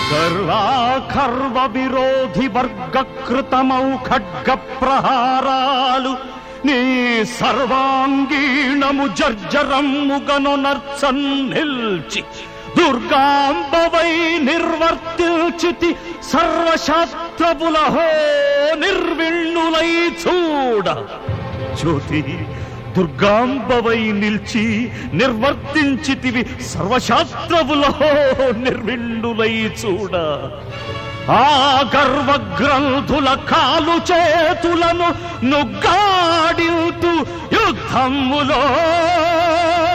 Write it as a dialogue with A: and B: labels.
A: గర్వాఖర్వ విరోధి వర్గకృతమౌ ఖడ్గ ప్రహారాలు నీ సర్వాంగీణము జర్జరమ్ముగను నర్చన్ నిల్చి దుర్గాంబవై నిర్వర్తిల్చితి సర్వశాస్త్రములహో నిర్విణ్ణులై చూడ జ్యోతి దుర్గాంబవై నిల్చి నిర్వర్తించితివి సర్వశాస్త్రములో నిర్విండులై చూడ ఆ గర్వ గ్రంథుల కాలు చేతులను నుగ్గాడిల్తు యుద్ధములో